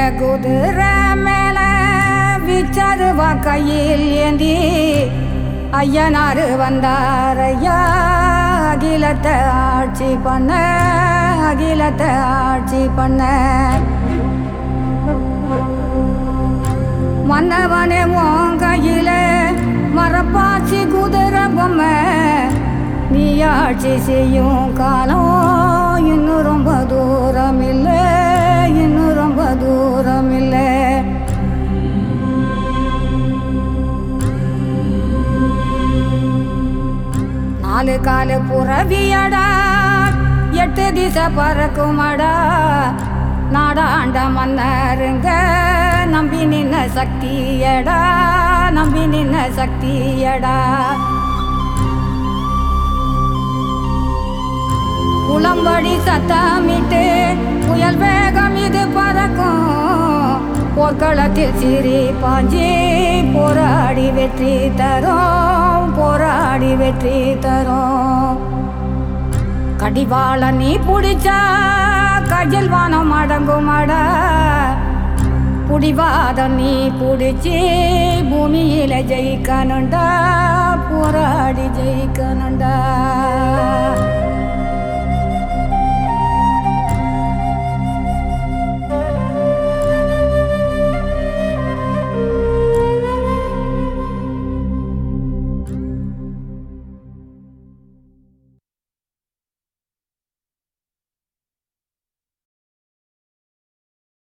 குதிரை மேல விச்சதுவா கையில் ஏந்தி ஐயனாரு வந்தார் ஐயா அகிலத்தை ஆட்சி பண்ண அகிலத்தை ஆட்சி பண்ண மன்னவனே உன் கையில மரப்பாச்சி குதிரை பொம்மை நீ ஆட்சி செய்யும் காலம் இன்னும் ரொம்ப தூரம் இல்லை இன்னும் ரொம்ப தூரம் இல்லை நாலு காலு புறவியடா எட்டு திசை பறக்குமடா நாடாண்ட மன்னருங்க நம்பி நின்ன சக்தியடா நம்பி நின்ன சக்தியடா குளம்படி சத்தமிட்டு புயல் வேகம் இது பறக்கும் போர்க்களத்தில் சிறி பாஞ்சி போராடி வெற்றி தரும் போராடி வெற்றி தரும் கடிவாள நீ பிடிச்சா கையில் வானம் அடங்குமாடா புடிவாதம் நீ பிடிச்சி பூமியில ஜெயிக்கணுண்டா போராடி ஜெயிக்கணுண்டா